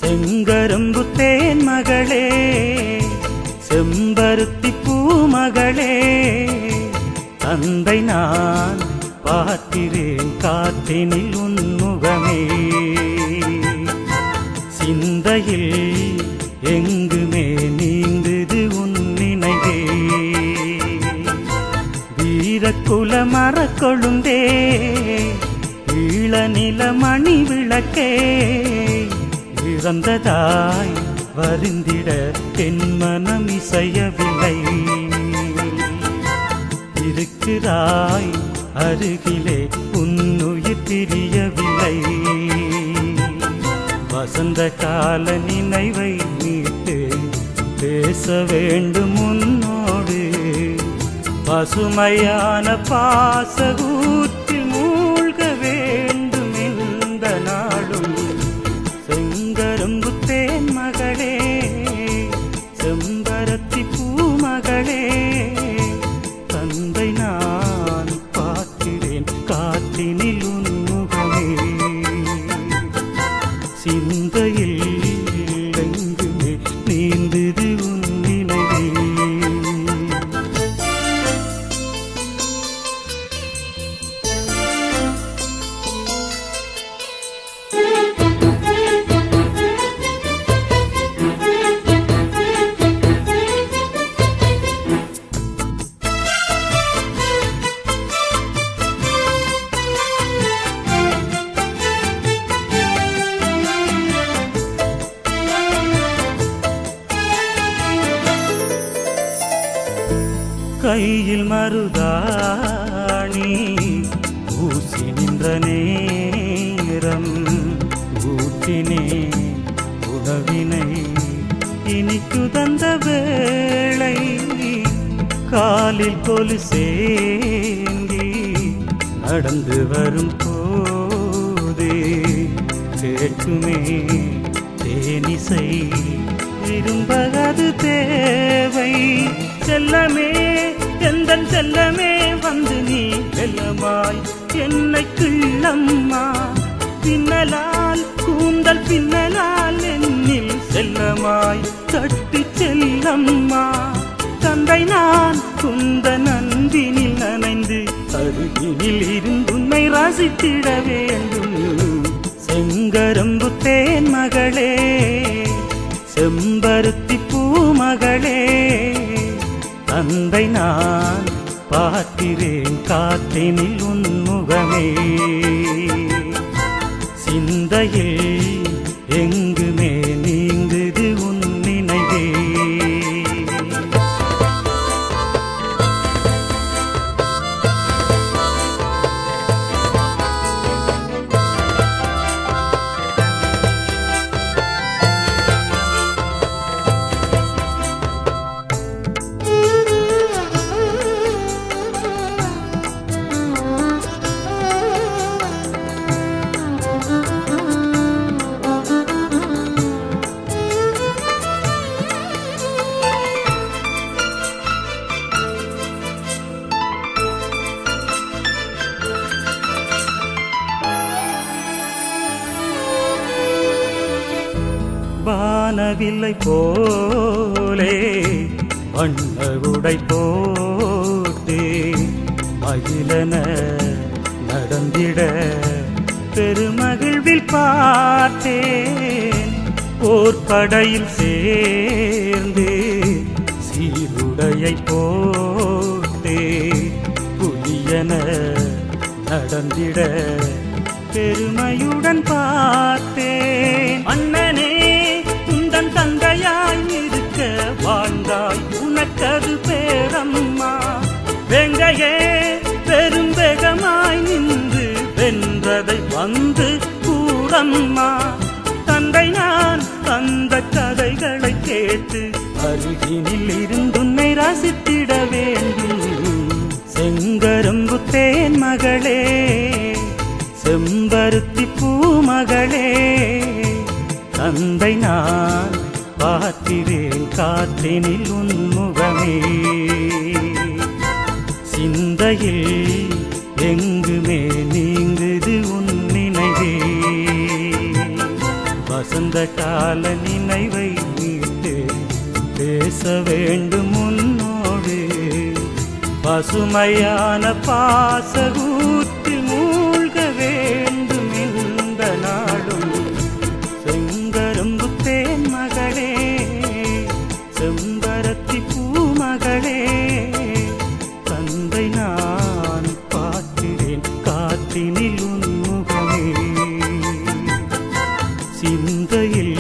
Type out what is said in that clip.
செங்கரும்பு தேன் மகளே செம்பருத்தி பூமகளே தந்தை நான் பார்க்கிறேன் காற்றினில் உன்முகமே சிந்தையில் எங்குமே நீங்குது உன் நினைவே வீரக்குல மரக்கொழுந்தே ஈழ நில மணி விளக்கே இறந்ததாய் வருந்திட என் மனம் இசையவில்லை இருக்கிறாய் அருகிலே உன்னுயிர் பிரியவில்லை வசந்த கால நினைவை மீட்டு பேச வேண்டும் உன்னோடு பசுமையான பாசகூற்றில் மூழ்க வேண்டும் இந்த நாளும் செங்கரும்பு தேன் மகளே செம்பரத்தி பூமகளே தந்தை நான் பார்க்கிறேன் காற்றினில் உன்முகமே சிந்தையில் எங்குமே நீந்தது உன் நினைவே கையில் மருதாணி ஊசி நின்ற நேரம் ஊட்டினே உணவினை இனிக்கு தந்த வேளை காலில் கொலு சேந்தி நடந்து வரும் போதே கேட்குமே தேனிசை விரும்பகது தேவை செல்லமே எந்தன் செல்லமே வந்து நீ வெல்லமாய் என்னை கிள்ளம்மா பின்னலால் கூந்தல் பின்னலால் என்னில் செல்லமாய் தட்டி செல்லம்மா தந்தை நான் குந்த நன்பினில் நனைந்து அருகினில் இருந்து உன்னை ரசித்திட வேண்டும் செங்கரும்பு தேன் மகளே செம்பருத்தி பூமகளே தந்தை நான் பார்க்கிறேன் காற்றினில் உன்முகமே சிந்தையில் எங்குமே நீங்குது உன் நினைவே வானவில்லை போலே வண்ண உடை போட்டே மகிழன நடந்திட பெருமகிழ்வில் பார்த்தேன் ஓர் படையில் சேர்ந்து சீருடையை போட்டே புலியன நடந்திட பெருமையுடன் பார்த்தேன் அண்ணனே உந்தன் தந்தையாய் இருக்க வாழ்ந்தாய் உனக்கது பேரம்மா வெங்கையே பெரும் வேகமாய் நின்று வென்றதை வந்து கூறம்மா தந்தை நான் அந்த கதைகளை கேட்டு அருகினில் இருந்துன்னை ரசித்திட வேண்டும் செங்கரும்பு தேன் மகளே செம்பருத்தி பூமகளே தந்தை நான் பார்க்கிறேன் காற்றினில் உன்முகமே சிந்தையில் எங்குமே நீங்குது உன் நினைவே வசந்த வசந்த கால நினைவை மீட்டு பேச வேண்டும் உன்னோடு பசுமையான பாசகூத்தில் மூழ்க வேண்டும் இந்த நாடும் செங்கரும்பு தேன் மகளே செம்பரத்தி பூமகளே தந்தை நான் பார்க்கிறேன் காத்தினில் உன்முகமே சிந்தையில்